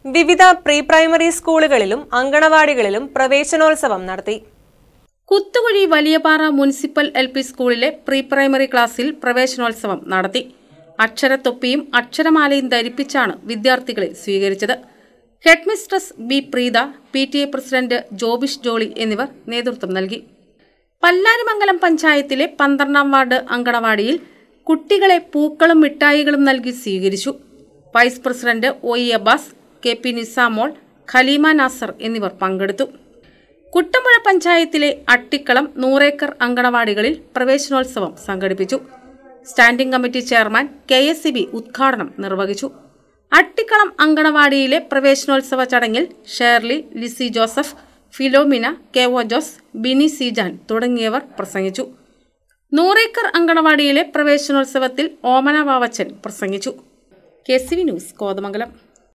വിവിധ pre primary സ്കൂളുകളിലും അങ്കണവാടികളിലും പ്രവേശനോത്സവം നടത്തി Kuthukuzhi Valiyapara municipal L P സ്കൂളിലെ പ്രീ പ്രൈമറി ക്ലാസ്സിൽ പ്രവേശനോത്സവം നടത്തി അക്ഷരത്തൊപ്പിയും അക്ഷരമാലയും ധരിപ്പിച്ചാണ് വിദ്യാർത്ഥികളെ സ്വീകരിച്ചത് headmistress B Preetha P T A president Jobish Jolly എന്നിവർ നേതൃത്വം നൽകി പല്ലാരിമംഗലം പഞ്ചായത്തിലെ പന്ത്രണ്ടാം വാർഡ് അങ്കണവാടിയിൽ കുട്ടികളെ പൂക്കളും മിഠായികളും നൽകി സ്വീകരിച്ചു vice president O E Abbas K P Nisamol Khaleema Nasar എന്നിവർ പങ്കെടുത്തു കുട്ടമ്പുഴ പഞ്ചായത്തിലെ അട്ടിക്കളം നൂറേക്കർ അങ്കണവാടികളിൽ പ്രവേശനോത്സവം സംഘടിപ്പിച്ചു standing committee chairman K S C B ഉദ്ഘാടനം നിർവഹിച്ചു അട്ടിക്കളം അങ്കണവാടിയിലെ പ്രവേശനോത്സവ ചടങ്ങിൽ ഷേർലി ലിസി ജോസഫ് ഫിലോമിന കെ ഒ ജോസ് ബിനി സിജാൻ തുടങ്ങിയവർ പ്രസംഗിച്ചു നൂറേക്കർ അങ്കണവാടിയിലെ പ്രവേശനോത്സവത്തിൽ ഓമന വാവച്ചൻ പ്രസംഗിച്ചു K C V news Kothamangalam